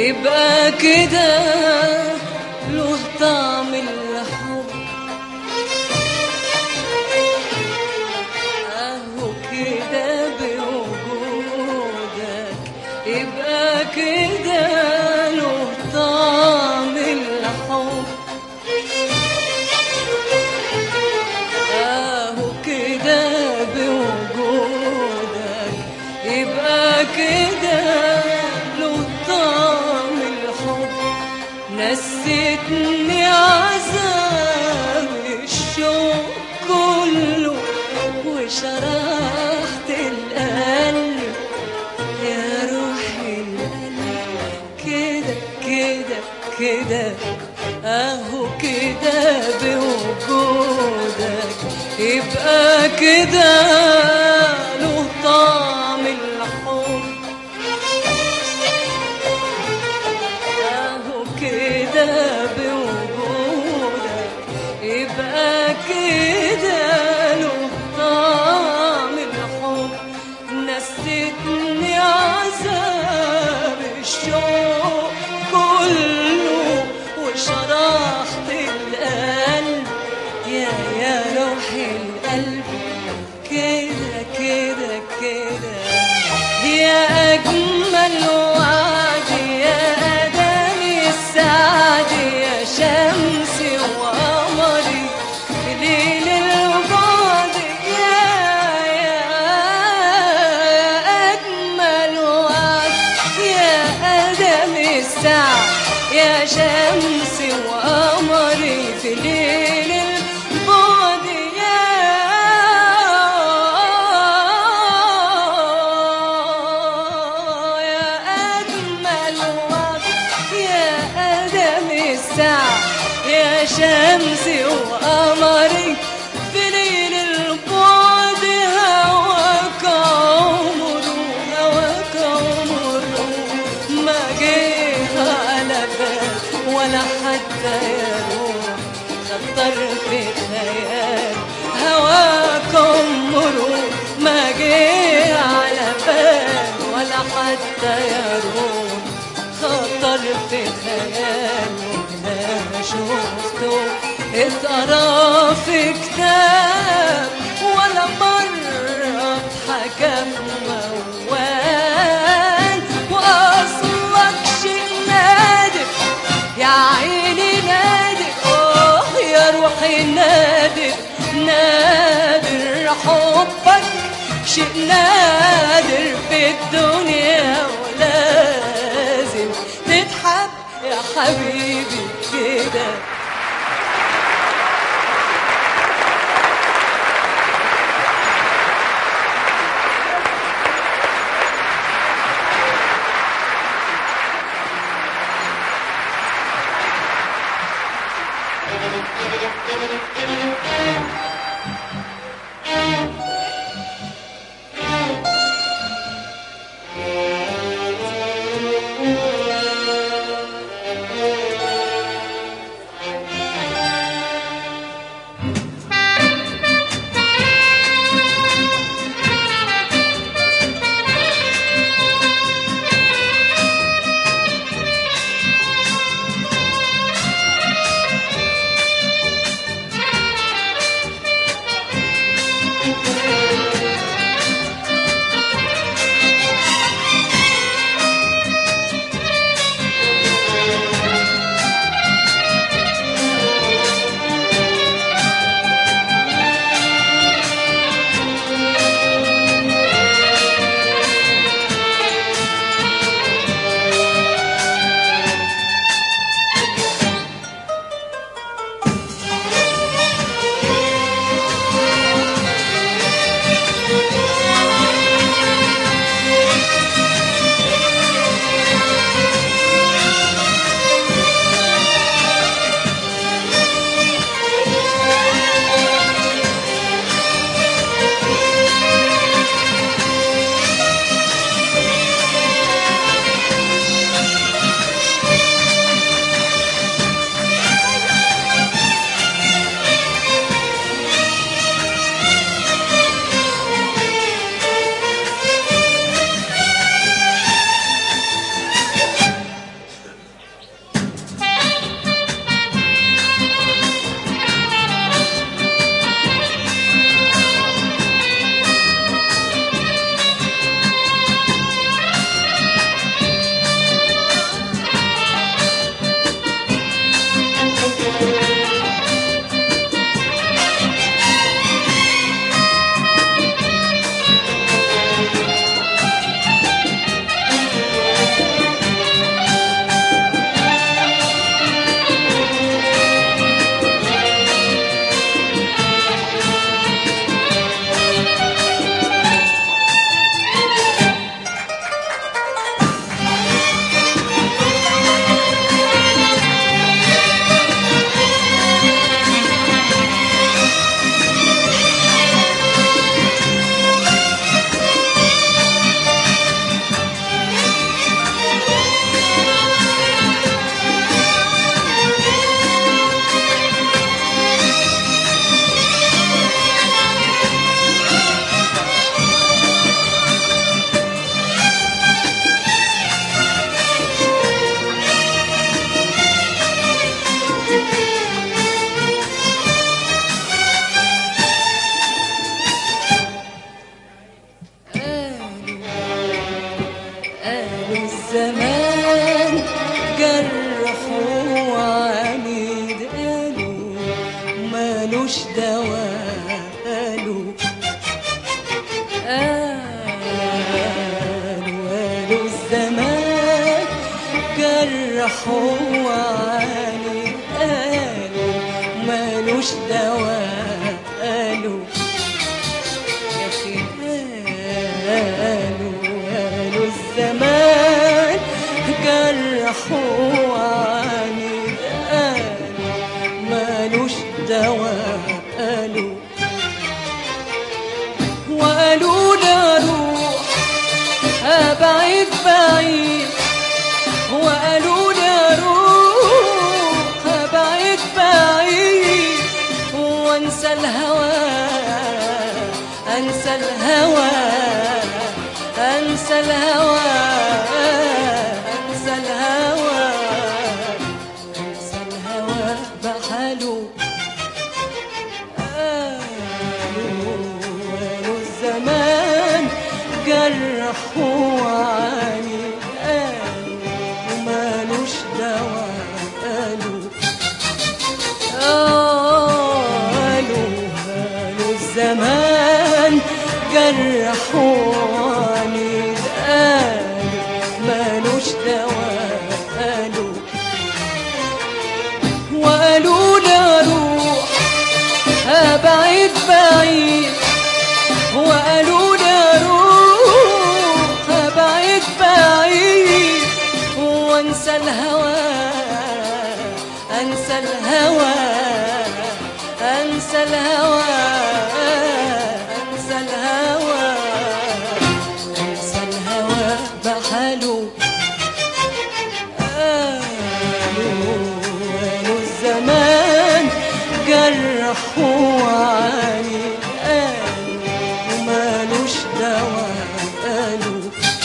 يبقى كده له طعم الحب اهو كده بوجودك يبقى كده له طعم الحب اهو كده بوجودك يبقى كده له طعم الحب نسيتني عذاب الشوق كله وشرحت القلب يا روحي القلب كده كده كده اهو كده بوجودك يبقى كده له طعم الحب اهو كده بوجودك يبقى كده له طعم الحب نسيتني عذاب الشوق كله وشرحت القلب يا يا روحي القلب كده كده كده يا أجمل وعد يا أدامي السعد يا شمسي وقمري في ليل البعد يا يا أجمل وعد يا أدامي السعد يا شمسي وقمري في ليل البعد يا يا أجمل وقت يا أدم الساعة يا شمسي وقمري في ليل البعد هواك عمر هواك عمر ما جه على بال ولا حتى يروح خطر في خيال هواك عمره ما جه على بال ولا حتى يروح خطر في خياله ما شفته اتقرا في كتاب ولا مرة اتحكى موال واصلك شيء نادر يا عيني نادر اه يا روحي نادر نادر حبك شيء نادر في الدنيا ولازم تتحب يا حبيبي كده الزمان جرح وعنيد قالوا مالوش دواء قالوا قالوا قالوا الزمان جرح وعنيد قالوا مالوش دواء قالوا يا أخي قالوا قالوا الزمان جرح وعنيد قالوا مالوش دواء قالوا وقالوا لي اروح ابعد بعيد وقالوا لي اروح ابعد بعيد وانسى الهوى انسى الهوى انسى الهوى انسى الهوى انسى الهوى بحاله قالوا قالوا الزمان جرح وعاني قالوا ومالوش دواء قالوا قالوا قالوا الزمان جرح وعاني قالوا مالوش دواء قالوا وقالوا لي اروح ابعد بعيد وقالوا لي اروح ابعد بعيد وانسى الهوى انسى الهوى انسى الهوى انسى الهوى انسى الهوى بحاله قالوا قالوا الزمان جرح وعاني قالوا ومالوش دواء قالوا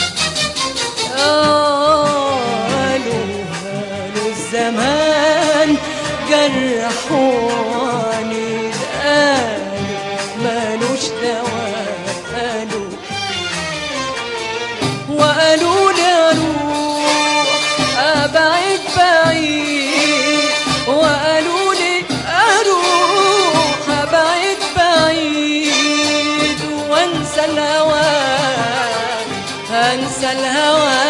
قالوا قالوا الزمان جرح وعاني قالوا مالوش دواء قالوا وقالوا لي اروح ابعد بعيد وقالوا لي اروح ابعد بعيد وانسى الهوى انسى الهوى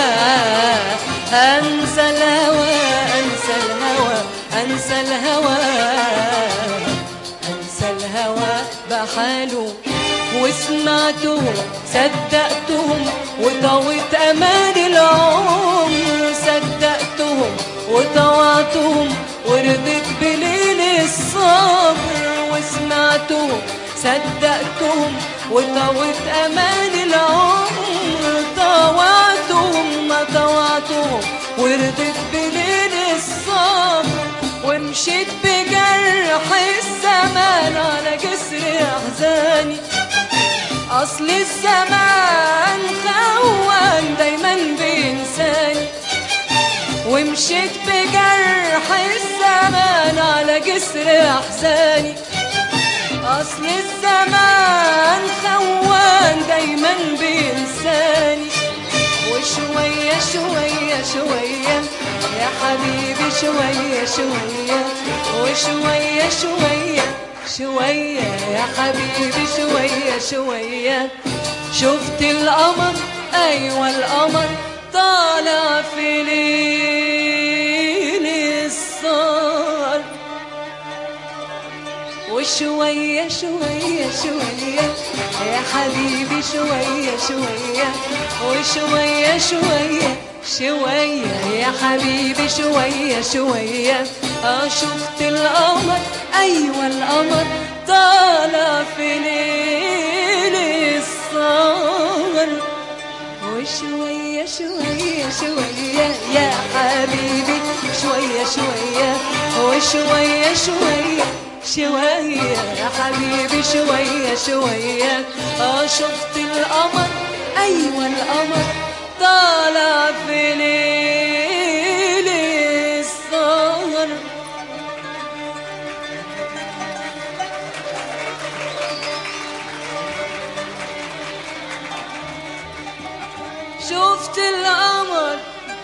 انسى الهوى انسى الهوى انسى الهوى انسى الهوى بحاله وسمعتهم صدقتهم وطويت امان العمر صدقتهم وطوعتهم ورضيت بليل الصبر وسمعتهم صدقتهم وطويت امان العمر طوعتهم ما طوعتهم ورضيت بليل الصبر ومشيت بجرح الزمان على جسر احزاني اصل الزمان خوان دايما بينساني ومشيت بجرح الزمان على جسر احزاني اصل الزمان خوان دايما بينساني وشوية شوية شوية يا حبيبي شوية شوية وشوية شوية شوية يا حبيبي شوية شوية شفت القمر أيوة القمر طالع في ليل الصار وشوية شوية شوية يا حبيبي شوية شوية وشوية شوية شوية يا حبيبي شوية شوية اه شفت القمر أيوة القمر طالع في ليل الصار وشوية شوية شوية يا حبيبي شوية شوية وشوية شوية شوية يا حبيبي شوية شوية اه شفت القمر أيوة القمر طالع في ليل السهر شفت القمر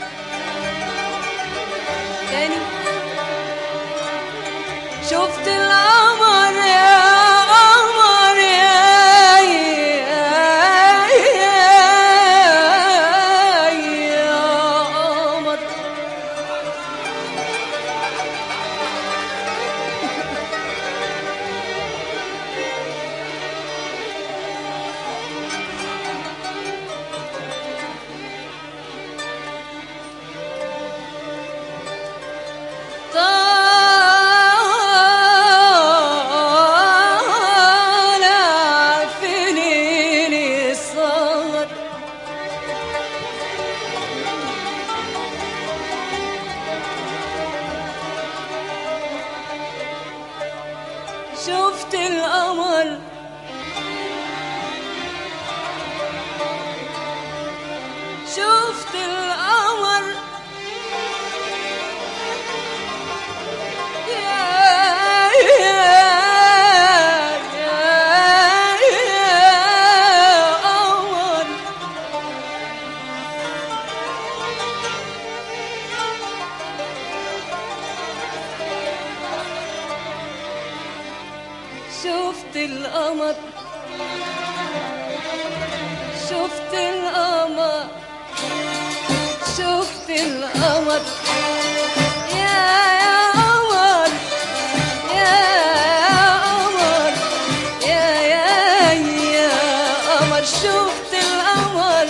شفت القمر يا قمر يا يا يا قمر طالع في ليل السهر شفت القمر شفت القمر يا يا يا يا قمر شفت القمر شفت القمر شفت القمر يا يا قمر يا قمر يا يا يا قمر شفت القمر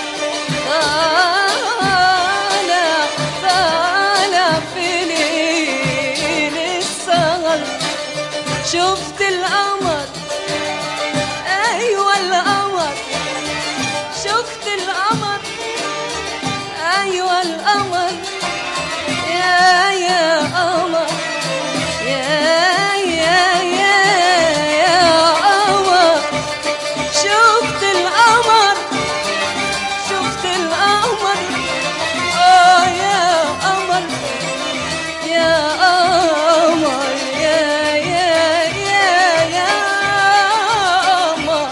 طالع طالع في ليل السهر شفت القمر ايوه القمر شفت القمر ايوه القمر يا يا قمر يا يا يا يا قمر شفت القمر شفت القمر اه يا قمر يا قمر يا يا يا يا قمر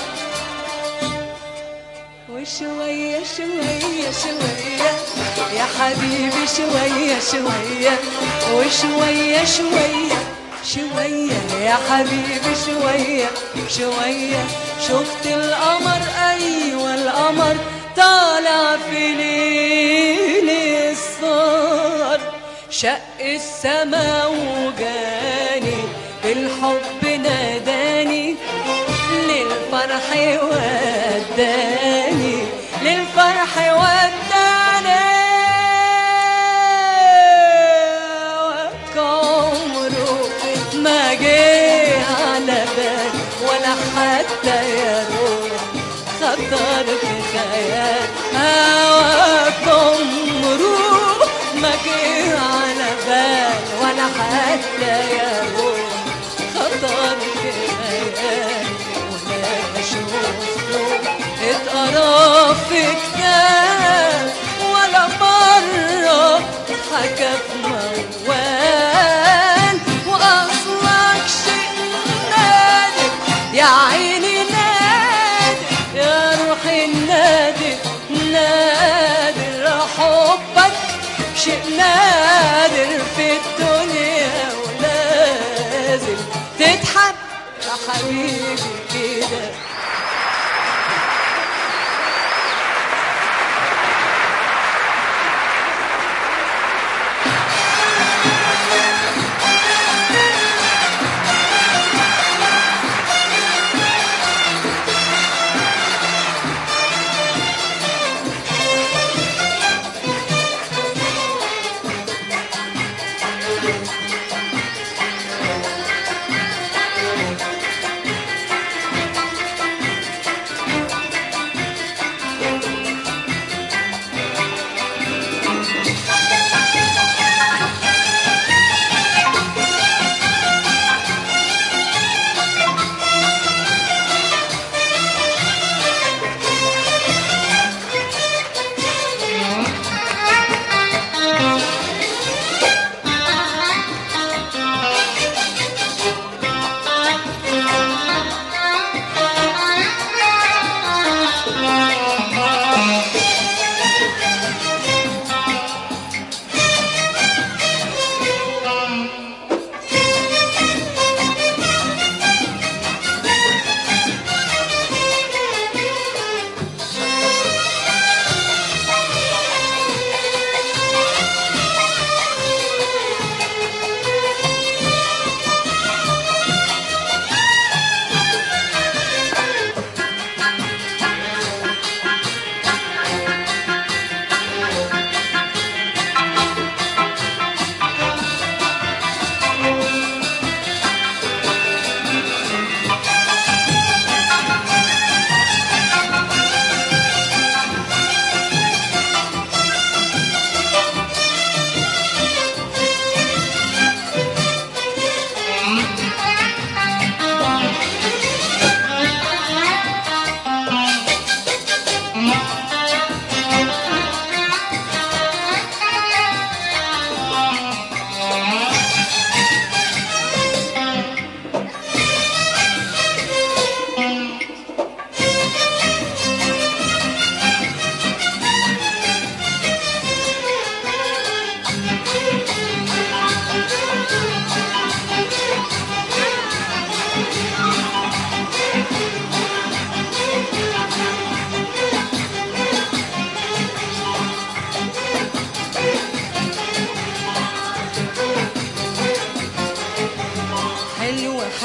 وشوية شوية شوية يا حبيبي شوية شوية وشوية شوية شوية يا حبيبي شوية شوية شفت القمر أيوة القمر طالع في ليل الصار شق السما وجاني بالحب ناداني للفرح وداني للفرح وداني وكمره ما جه على بال ولا حتى يروح خطر في خيال هواكم روح ما جه على بال ولا حتى يروح خطر في خيال ولا شفته اتقرا في كتاب ولا مرة حكى في موال وأصلك شيء نادر يا عيني نادر يا روحي نادر نادر حبك شيء نادر في الدنيا ولازم تتحب يا حبيبي كده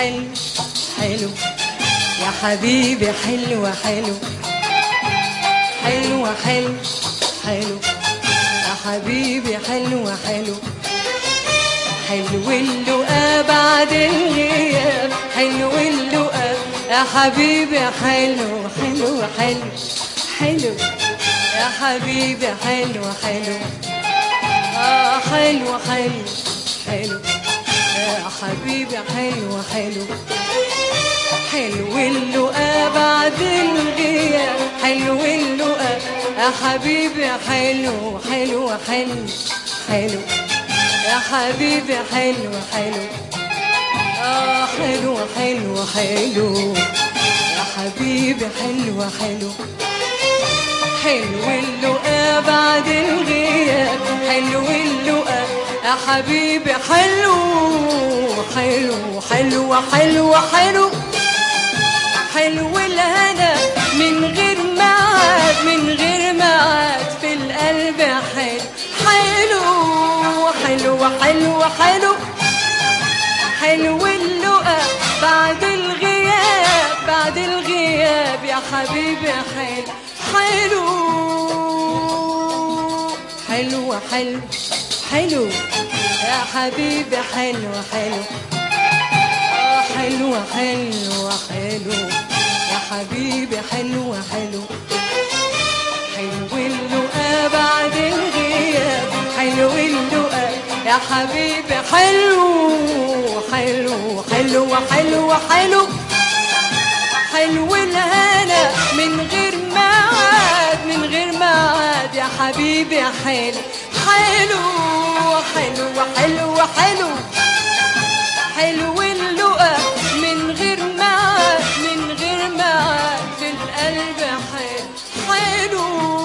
حلو حلو يا حبيبي حلو حلو حلو حلو حلو يا حبيبي حلو حلو حلو اللقا بعد الغياب حلو اللقا يا حبيبي حلو حلو حلو حلو يا حبيبي حلو حلو آه حلو حلو حلو يا حبيبي حلو حلو حلو اللقا بعد الغياب حلو اللقا يا حبيبي حلو حلو حلو حلو يا حبيبي حلو حلو آه حلو حلو حلو يا حبيبي حلو حلو حلو اللقا بعد الغياب حلو اللقا يا حبيبي حلو حلو حلو حلو حلو حلو الهنا من غير معاد من غير معاد في القلب حلو حلو حلو حلو حلو حلو اللقا بعد الغياب بعد الغياب يا حبيبي حلو حلو حلو حلو حلو يا حبيبي حلو حلو آه حلو حلو حلو يا حبيبي حلو حلو حلو اللقا بعد الغياب حلو اللقا يا حبيبي حلو حلو حلو حلو حلو حلو الهنا من غير معاد من غير معاد يا حبيبي حلو حلو حلو حلو حلو حلو اللقا من غير معاد من غير معاد في القلب حلو حلو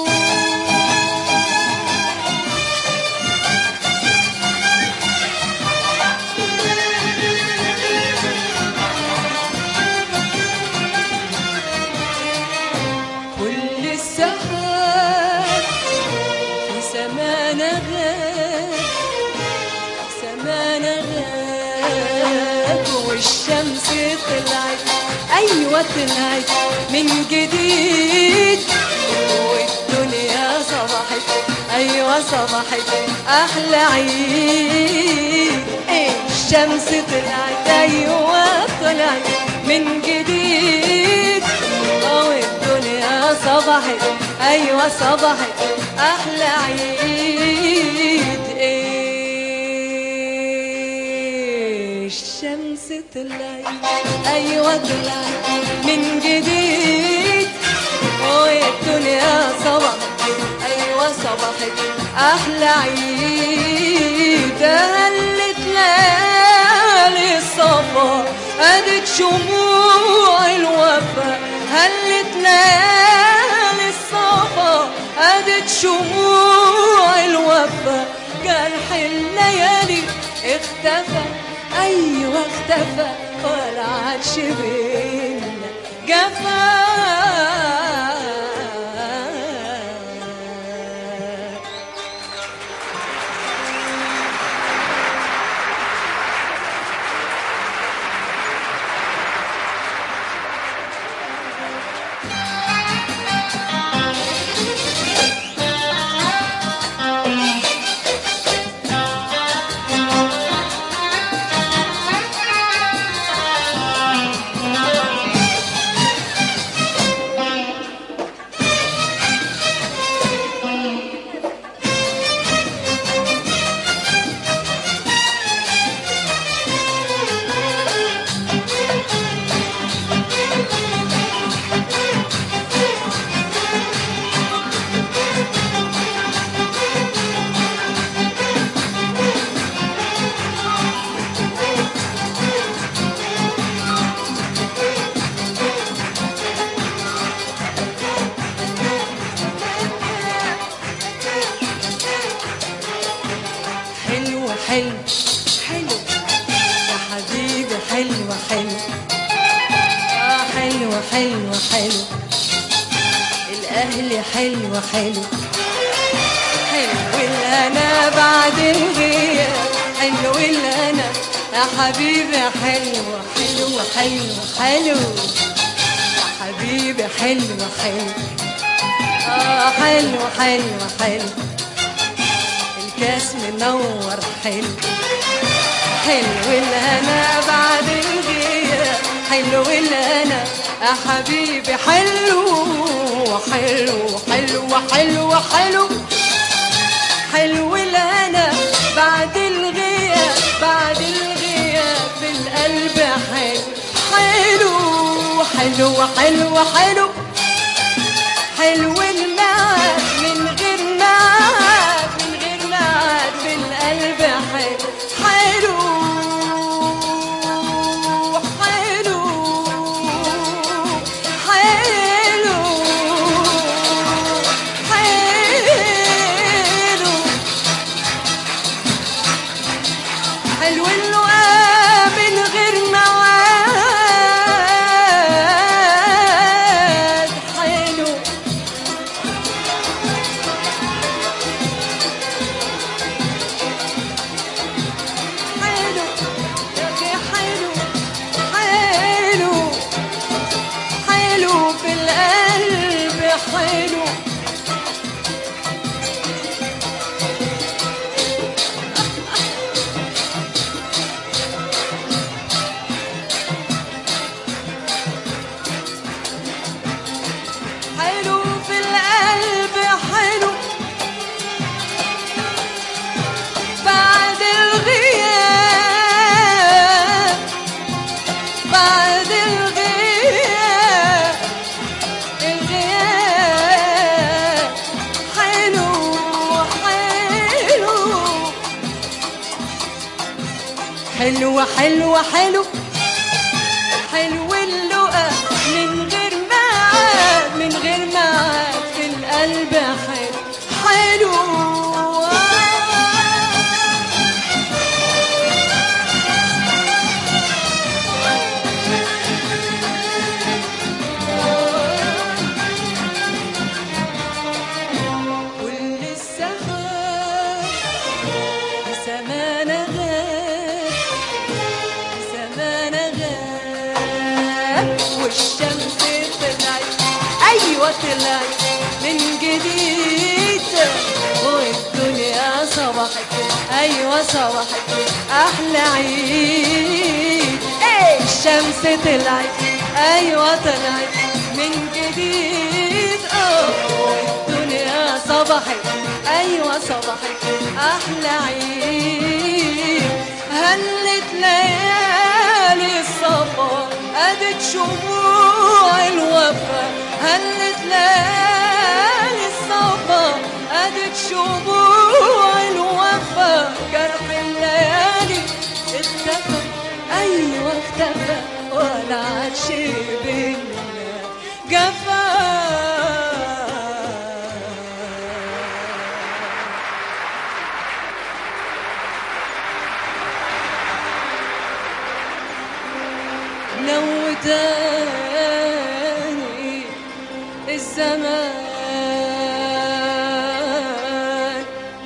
كل السحاب في سمانا غاب سمانا غاب والشمس طلعت ايوه طلعت من جديد والدنيا صبحت ايوه صبحت احلى عيد الشمس طلعت ايوه طلعت من جديد اه الدنيا صبحت ايوه صبحت احلى عيد إيه الشمس طلعت ايوه طلعت من جديد اه الدنيا صبحت ايوه صبحت احلى عيد هلت ليالي الصفا ادت شموع الوفا هلت ليالي الصفا ادت شموع الوفا جرح الليالي اختفى ايوه اختفى ولا عادش بينا جفا حلو حلو حلو يا حبيبي حلو حلو آه حلو حلو حلو الأهل حلو حلو حلو الأنا بعد الغياب حلو الأنا يا حبيبي حلو حلو حلو حلو يا حبيبي حلو حلو اه حلو حلو حلو الكاس منور حلو حلو الهنا بعد الغياب حلو الهنا يا حبيبي حلو حلو حلو حلو حلو حلو الهنا بعد الغياب بعد الغياب في القلب حلو حلو حلو حلو حلو حلو المعاد من غير معاد من غير معاد في القلب حلو حلو حلو حلو حلو حلو اللقاء من غير مواد حلو حلو يا أخي حلو حلو حلو في القلب حلو حلو في القلب حلو بعد الغياب بعد الغياب الغياب حلو حلو حلو حلو حلو حلو اللقا من غير معاد من غير معاد في القلب حلو حلو كل السحاب بسمانة غاب بسمانة غاب والشمس طلعت أيوة طلعت من جديد والدنيا صبحت أيوة صبحت أحلى عيد إيه الشمس طلعت أيوة طلعت من جديد اه والدنيا صبحت أيوة صبحت أحلى عيد هلت ليالي الصفا أدت شموع الوفا هلت ليالي الصفا أدت شموع الوفا جرح الليالي اختفى أيوة اختفى ولا عادش بينا جفا لو تاني الزمان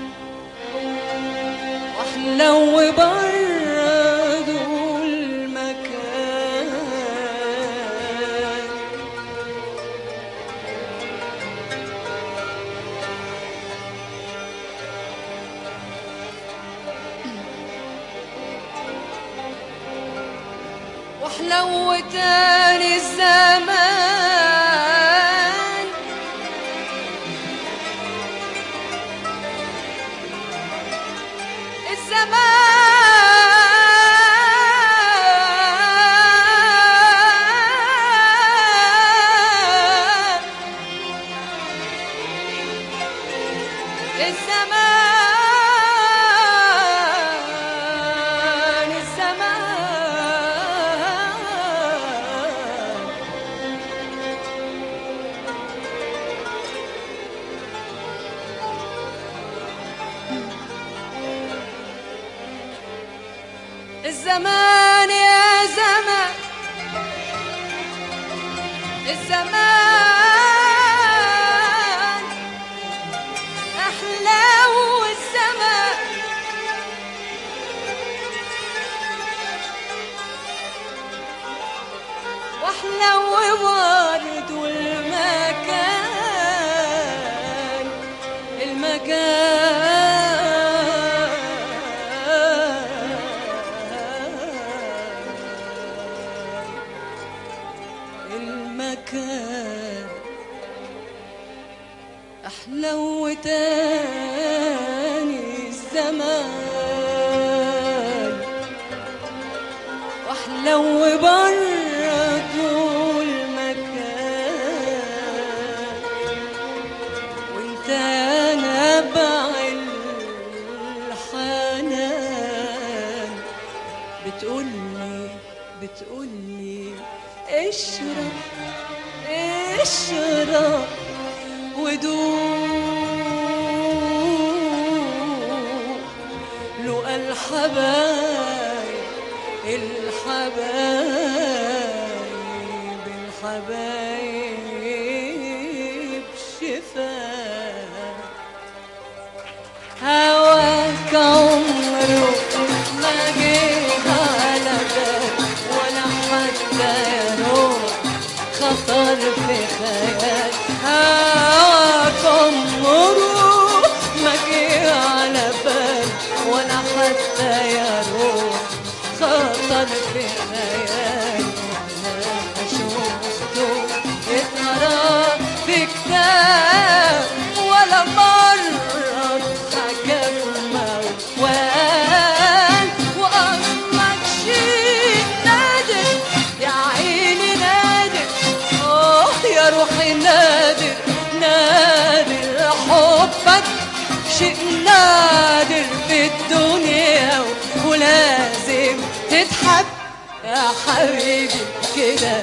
واحلو برضو المكان واحلو تاني الزمان الزمان الزمان الزمان الزمان يا زمان الزمان أحلى والزمان واحلى وبرضه المكان المكان المكان أحلى وتاني الزمان واحلى وبرضه المكان وانت يا نبع الحنان بتقولي بتقولي اشرب اشرب ودوق لقى الحبايب الحبايب الحبايب شفاء هواك عمره ما جه على بال ولا حتى يروح خطر في خيال هواك عمره ما جه على بال ولا حتى يروح خطر في خيال انا شفته اتقرا في كتاب ولا مرة حكى موال وأصلك شيء نادر يا عيني نادر آه يا روحي نادر نادر حبك شيء نادر في الدنيا ولازم تتحب يا حبيبي كده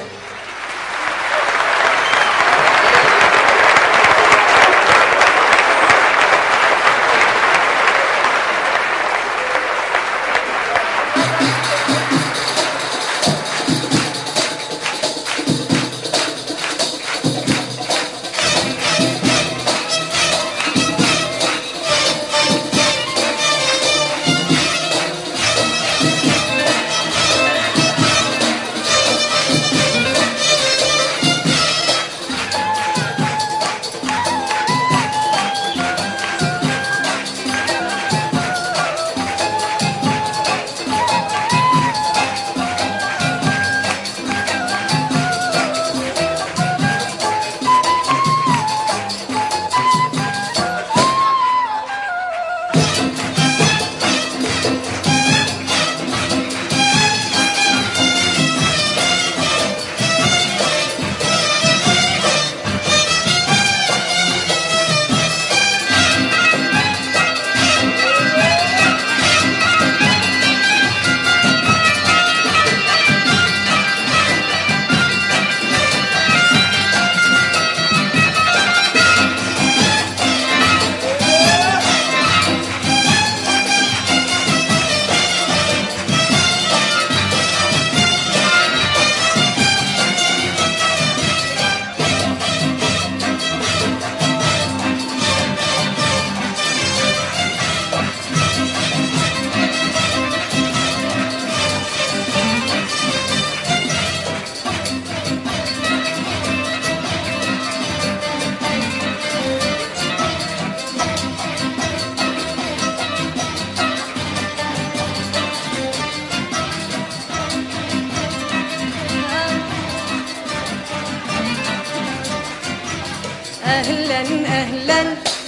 أهلا أهلا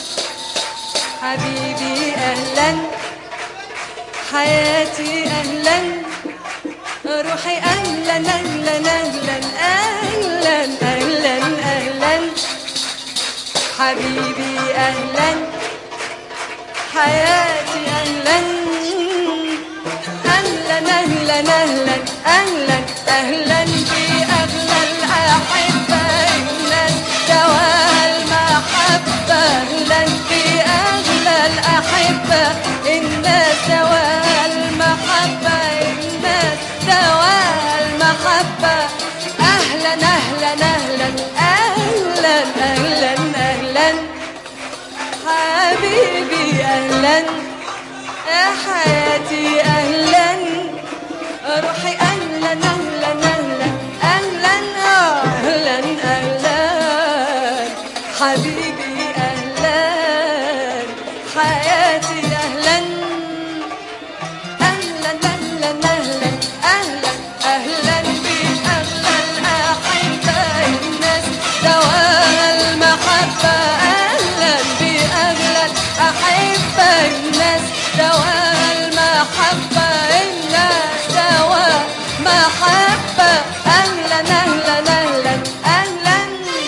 حبيبي أهلا حياتي أهلا روحي أهلا أهلا أهلا أهلا أهلا أهلا حبيبي أهلا حياتي أهلا أهلا أهلا أهلا أهلا أهلا بأغلى الأحبة أهلا دواء المحبة أهلا بأغلى الأحبة الناس دواء المحبة الناس دواء المحبة أهلا أهلا أهلا أهلا أهلا أهلا حبيبي أهلا يا حياتي أهلا روحي أهلا أهلا أهلا أهلا حبيبي أهلا حياتي أهلا أهلا أهلا أهلا أهلا أهلا بك أهلا أحبة الناس دواء المحبة أهلا بأهلا أحبة الناس دواء المحبة الناس دواء محبة أهلا أهلا أهلا أهلا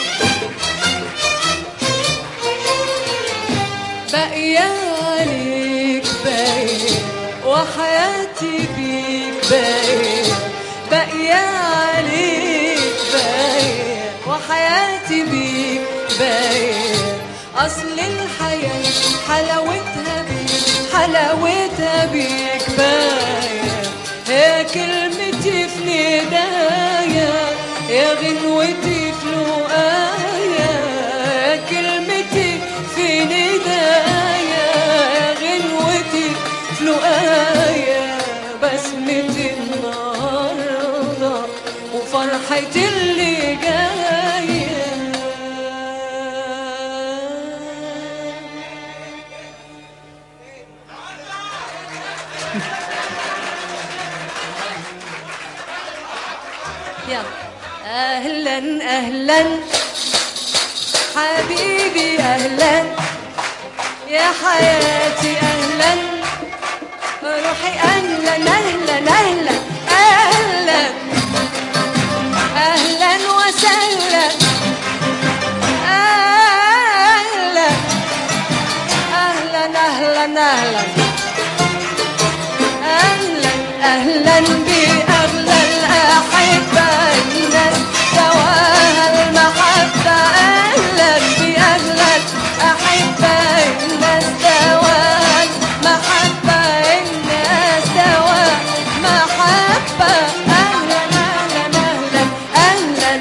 باقية عليك باقية وحياتي بيك باقية باقية عليك باقية وحياتي بيك باقية أصل الحياة حلاوتها بيك حلاوتها بيك باقية هي كلمتي في ندايا يا غنوتي في لقايا يا كلمتي في ندايا يا غنوتي في لقايا بسمتي النهارده وفرحتي اللي جايه يلا اهلا اهلا حبيبي اهلا يا حياتي اهلا روحي اهلا اهلا اهلا اهلا اهلا وسهلا اهلا اهلا اهلا اهلا اهلا اهلا باغلى الاحبه الناس دواها المحبه اهلا باغلى الاحبه الناس دواها المحبه الناس دواها محبه اهلا اهلا اهلا اهلا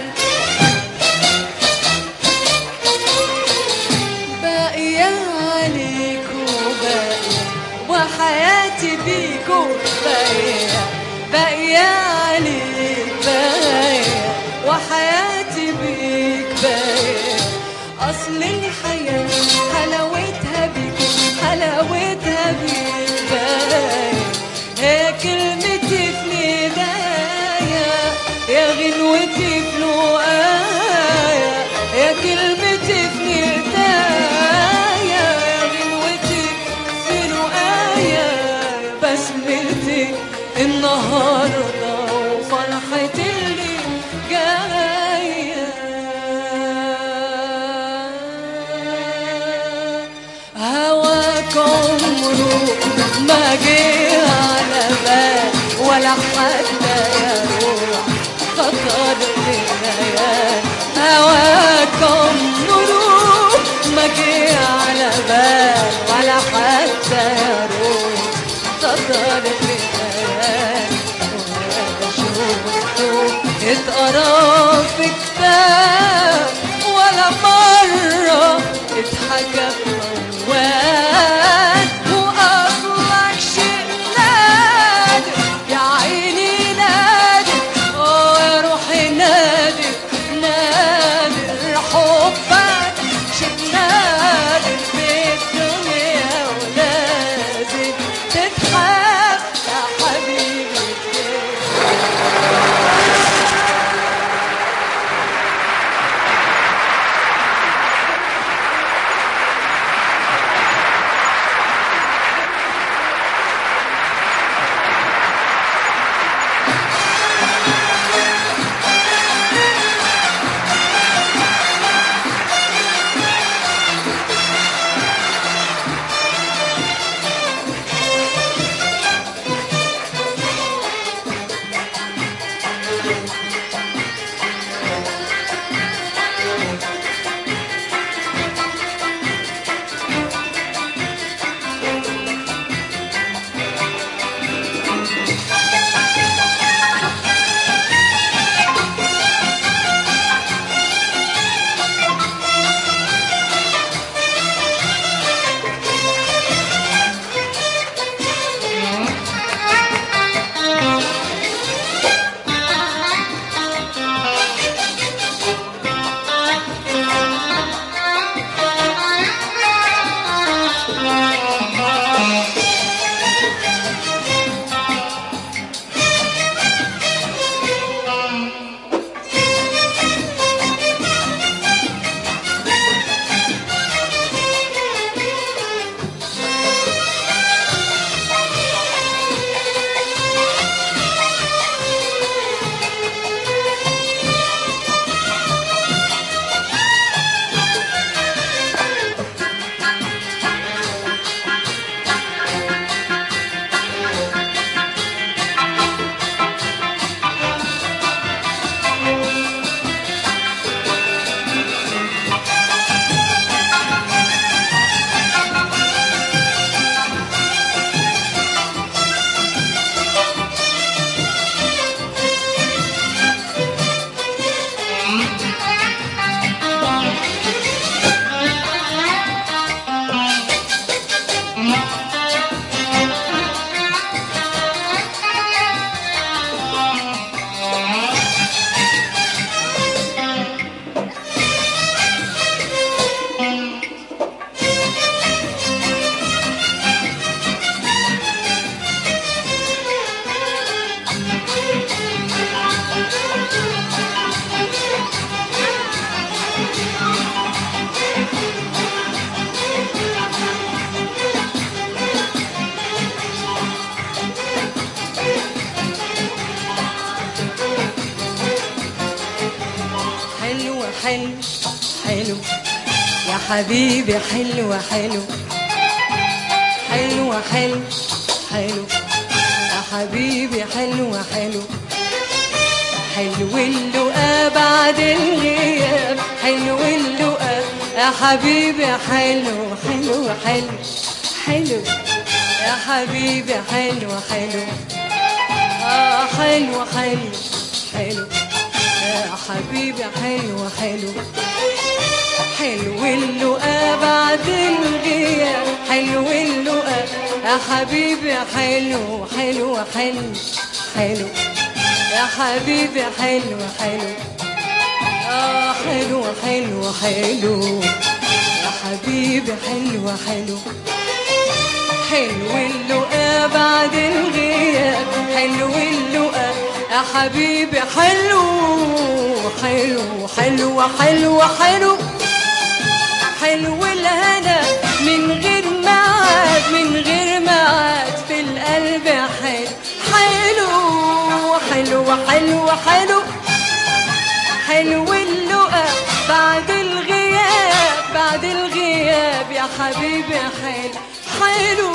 باقية عليك وباقية وحياتي بيك باقية باقية عليك باقية وحياتي بيك باقية أصل الحياة حلاوتها بيك حلاوتها بيك باقية هي كلمتي في ندايا يا غنوتي في لقايا يا كلمتي في ندايا يا غنوتي في لقايا بسمتي النهارده وفرحتي اللي جايه هواك عمره ما جه على بال ولا حتى يروح خطر للخيال هواك عمره ما جه على بال ولا حتى يروح خطر للخيال ولا شفته اتقرا في كتاب ولا مرة اتحكى موال وأصلك شيء نادر يا عيني نادر اه يا روحي نادر نادر حبك شيء نادر في الدنيا ولازم تتحب يا حبيبي حلو حلو حلو يا حبيبي حلو حلو حلو حلو حلو يا حبيبي حلو حلو حلو اللقا بعد الغياب حلو اللقا يا حبيبي حلو حلو حلو حلو يا حبيبي حلو حلو آه حلو حلو حلو يا حبيبي حلو حلو حلو اللقا بعد الغياب حلو اللقا يا حبيبي حلو حلو حلو حلو يا حبيبي حلو حلو آه حلو حلو حلو يا حبيبي حلو حلو حلو اللقا بعد الغياب حلو اللقا يا حبيبي حلو حلو حلو حلو حلو حلو الهنا من غير معاد من غير معاد في القلب حلو حلو حلو حلو حلو حلو اللقا بعد الغياب بعد الغياب يا حبيبي حلو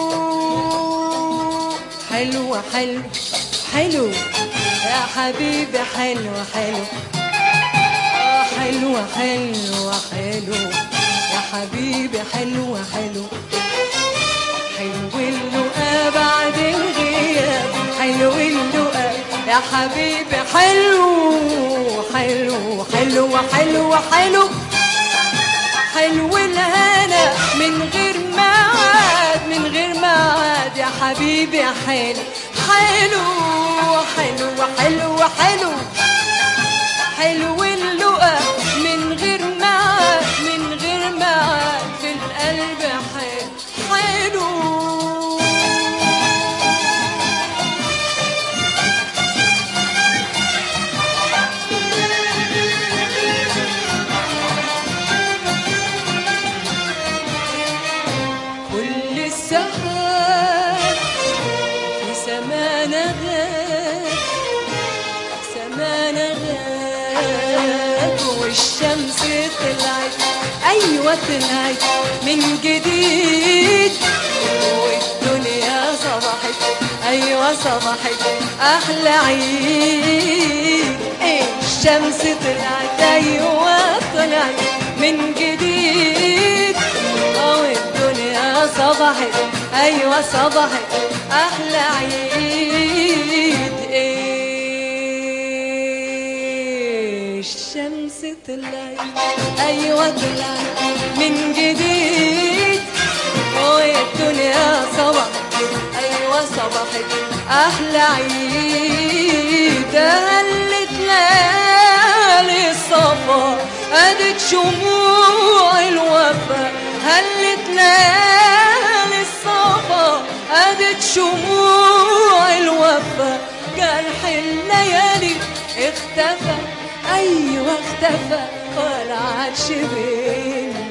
حلو حلو حلو حلو يا حبيبي حلو حلو آه حلو حلو حلو يا حبيبي حلو حلو حلو اللقا بعد الغياب حلو اللقا يا حبيبي حلو حلو حلو حلو حلو حلو الهنا من غير معاد من غير معاد يا حبيبي حلو حلو حلو حلو حلو حلو اللقا من غير معاد من غير معاد في القلب حلو حلو كل السحاب في سمانا غاب سمانا غاب والشمس طلعت ايوه طلعت من جديد والدنيا صبحت ايوه صبحت احلى عيد إيه الشمس طلعت ايوه طلعت من جديد اه الدنيا صبحت ايوه صبحت احلى عيد ايه الشمس طلعت ايوه طلعت من جديد والدنيا صبحت ايوه صبحت احلى عيد هلت ليالي الصفا ادت شموع الوفا هلت ليالي الصفا ادت شموع الوفا جرح الليالي اختفى ايوه اختفى ولا عادش بينا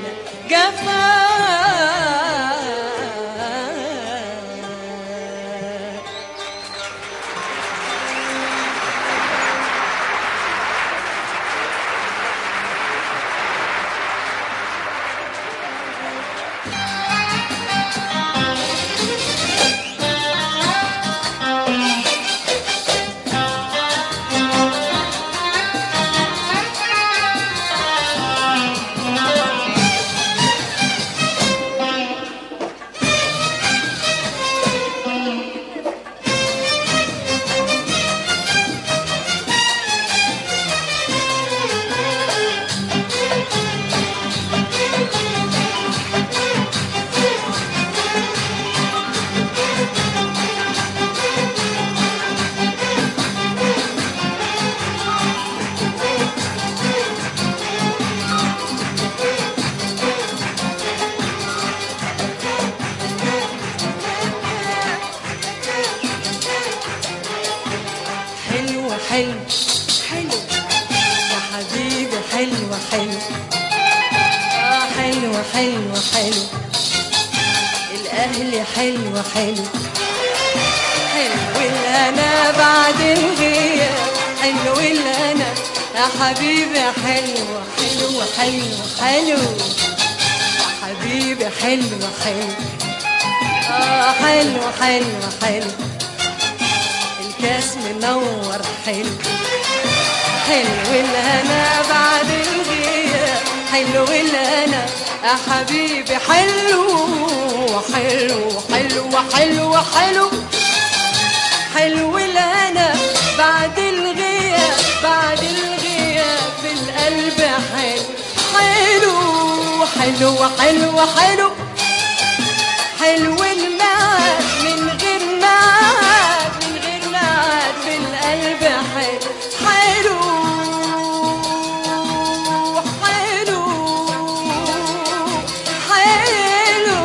جفا حلو حلو الأهل حلو حلو حلو الهنا بعد الغياب حلو الهنا يا حبيبي حلو حلو حلو حلو يا حبيبي حلو حلو اه حلو حلو حلو الكاس منور حلو حلو الهنا بعد الغياب حلو الهنا يا حبيبي حلو حلو حلو حلو حلو حلو الهنا بعد الغياب بعد الغياب في القلب حلو حلو حلو حلو حلو حلو المعاد من غير معاد من غير معاد في القلب حلو حلو حلو حلو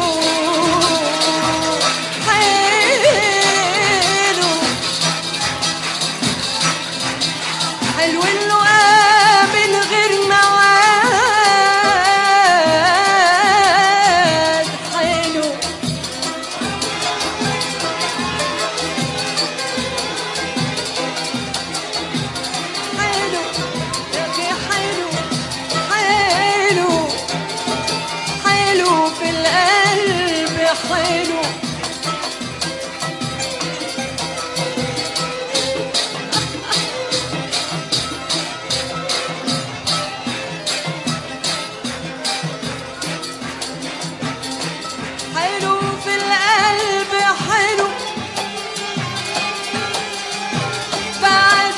حلو حلو اللقاء من غير مواد حلو حلو يا أخي حلو حلو حلو في القلب حلو حلو في القلب حلو بعد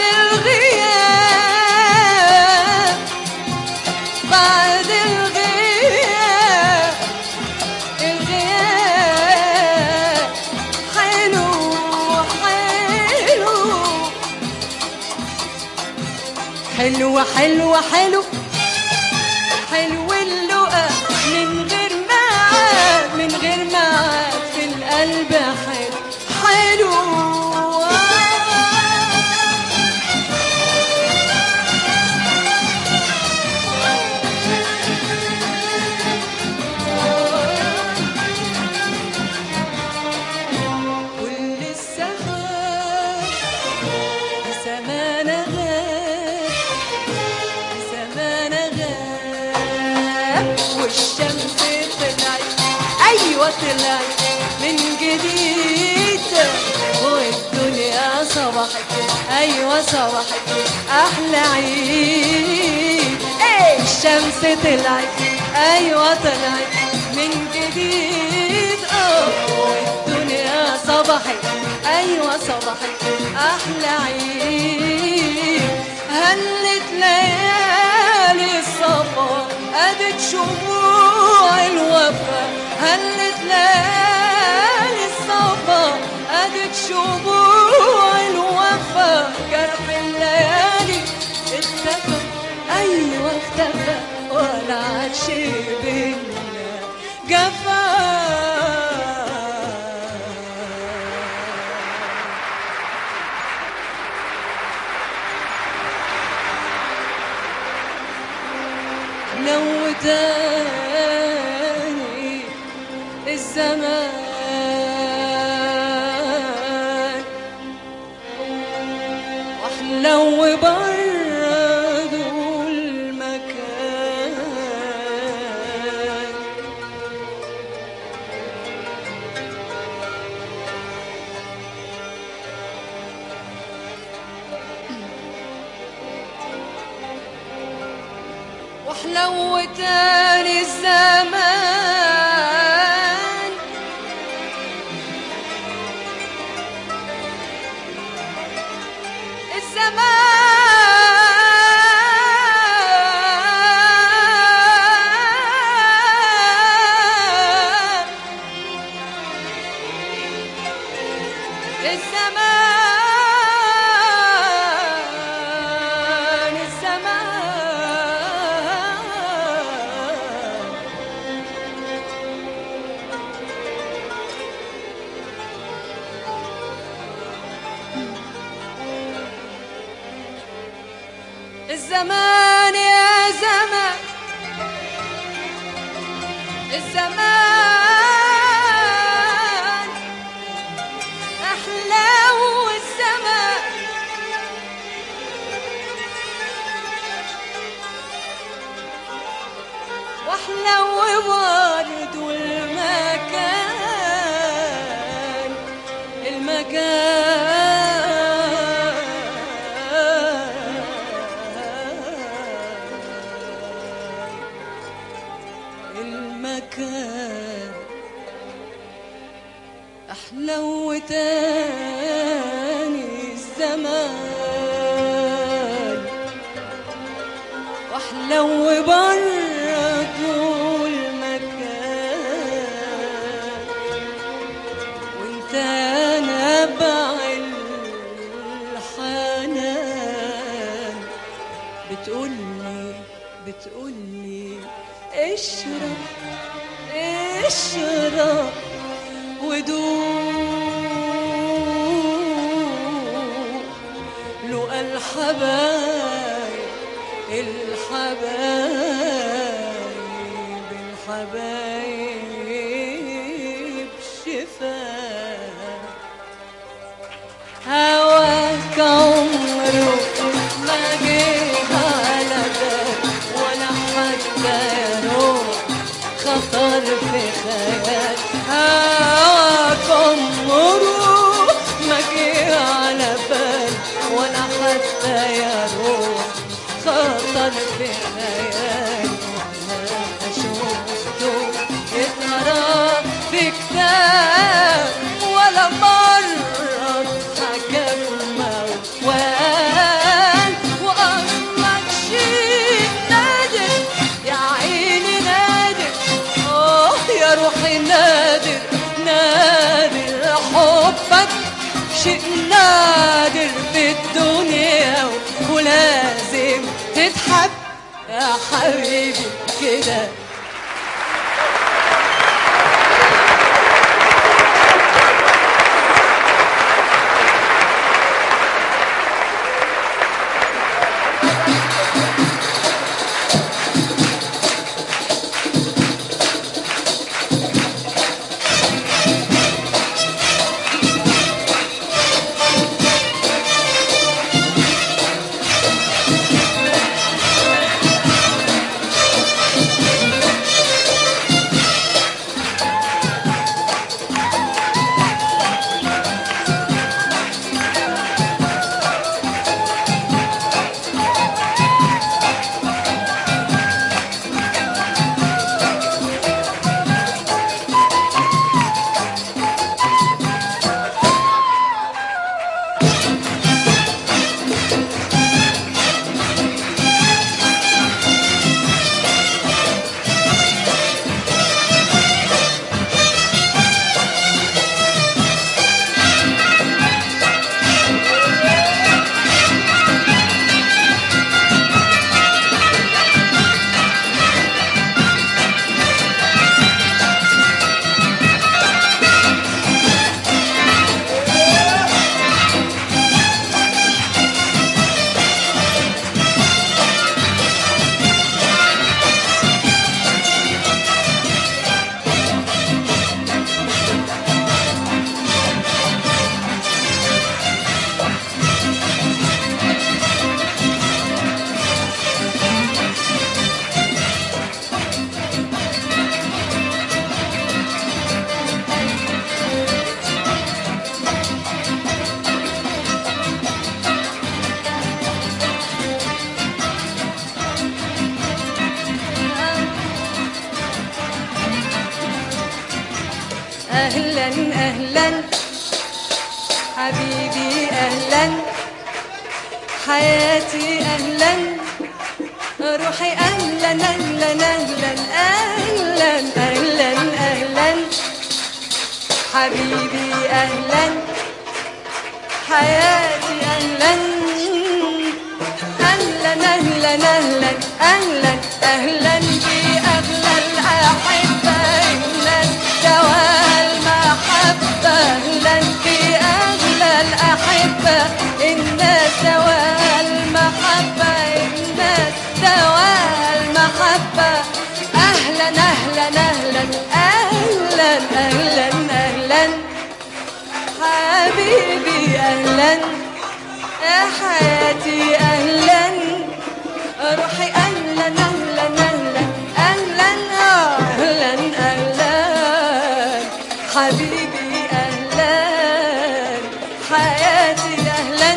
الغياب بعد الغياب الغياب حلو حلو حلو حلو حلو حلو اللقا من غير معاد من غير معاد في القلب حلو حلو كل السحاب زمان غاب زمان غاب والشمس طلعت ايوه طلعت من جديد والدنيا صبحت ايوه صبحت احلى عيد ايه الشمس طلعت ايوه طلعت من جديد اه والدنيا صبحت ايوه صبحت احلى عيد هلت ليالي الصفا ادت شموع الوفا هلت ليالي الصفا ادت شموع الوفا جرح الليالي اختفى ايوه اختفى ولا عادش بينا جفا لو تاني الزمان واحلو برد المكان واحلو تاني الزمان الزمان الزمان الزمان الزمان يا زمان الزمان أحلو الزمان واحلو برد المكان المكان المكان أحلو تاني الزمان واحلو برضو المكان وانت نبع الحنان بتقولي بتقولي اشرب اشرب ودوق لقى الحبايب الحبايب الحبايب شفاء هواك عمره ما جه على بال ولا حتى يروح خطر في خيال هواك عمره ما جه على بال ولا حتى يروح خطر في خيال وانا شفته يتقرا في كتاب ولا مرة حكى موال وأمك شيء نادر يا عيني نادر آه يا روحي نادر نادر حبك شيء نادر في الدنيا ولازم تتحب يا حبيبي كده أهلا أهلا حبيبي أهلا حياتي أهلا روحي أهلا أهلا أهلا أهلا أهلا أهلا حبيبي أهلا حياتي أهلا أهلا أهلا أهلا أهلا أهلا بأغلى الأحبة الناس سواء المحبة أهلا بأغلى الأحبة الناس سواء المحبة الناس سواء المحبة أهلا أهلا أهلا أهلا أهلا أهلا أهلا حبيبي أهلا يا حياتي أهلا روحي أهلا أهلا أهلا أهلا أهلا أهلا حبيبي أهلا حياتي أهلا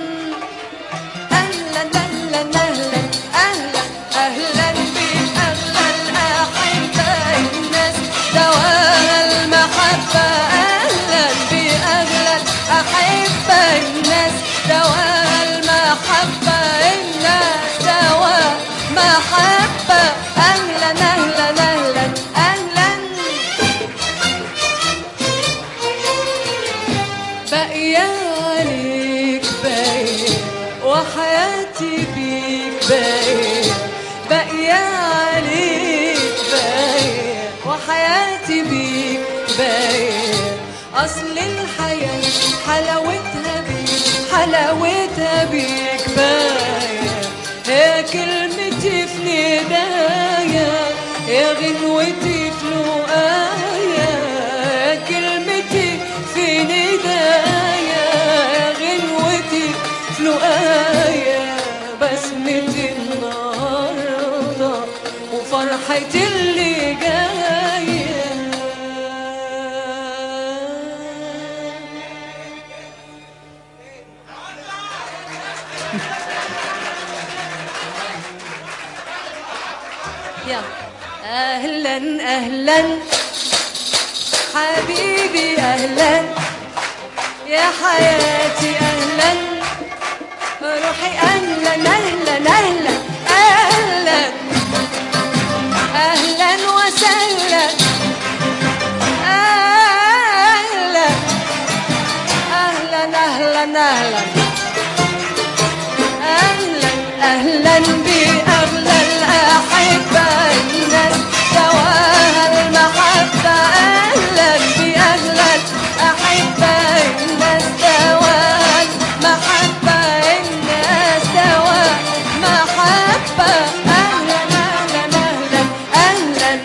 أهلا أهلا أهلا أهلا أهلا بك أهلا أحبة الناس دواء المحبة أهلا بك أهلا أحبة الناس دواء المحبة الناس دواء محبة أهلا أهلا أهلا أهلا باقية عليك باقية وحياتي بيك باقية باقية عليك باقية وحياتي بيك باقية أصل الحياة حلاوتها بيك حلاوتها بيك باقية هي كلمتي في ندايا يا غنوتي في لقايا يا كلمتي في ندايا يا غنوتي في لقايا بسمتي النهارده وفرحتي اللي جايه يلا اهلا اهلا حبيبي اهلا يا حياتي اهلا روحي اهلا اهلا اهلا اهلا اهلا وسهلا اهلا اهلا اهلا اهلا اهلا اهلا باغلى الاحبه الناس دواها المحبه اهلا باغلى الاحبه الناس دواها المحبه الناس دواها محبه اهلا اهلا اهلا اهلا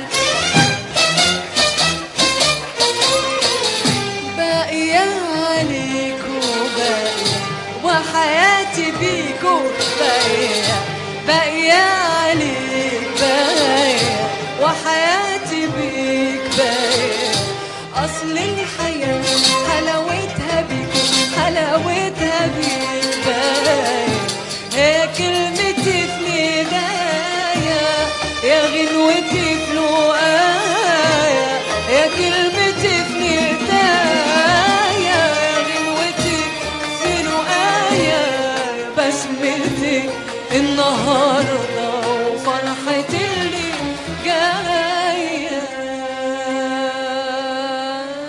باقية عليك وباقية وحياتي بيك باقية باقية عليك باقية وحياتي بيك باقية أصل الحياة حلاوتها بيك حلاوتها بيك باقية هي كلمتي في ندايا يا غنوتي في لقايا يا كلمتي في ندايا يا غنوتي في لقايا بسمتي النهارده وفرحتي اللي جايه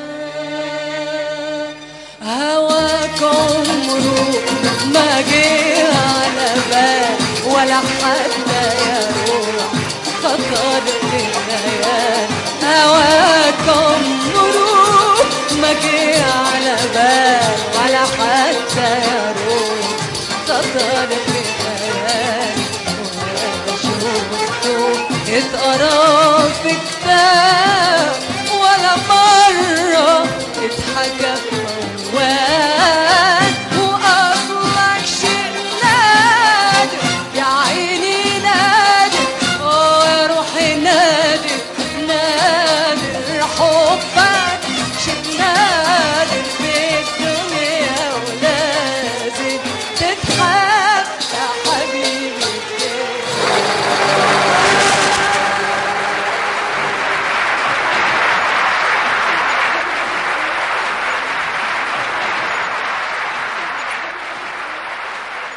هواك عمره ما جه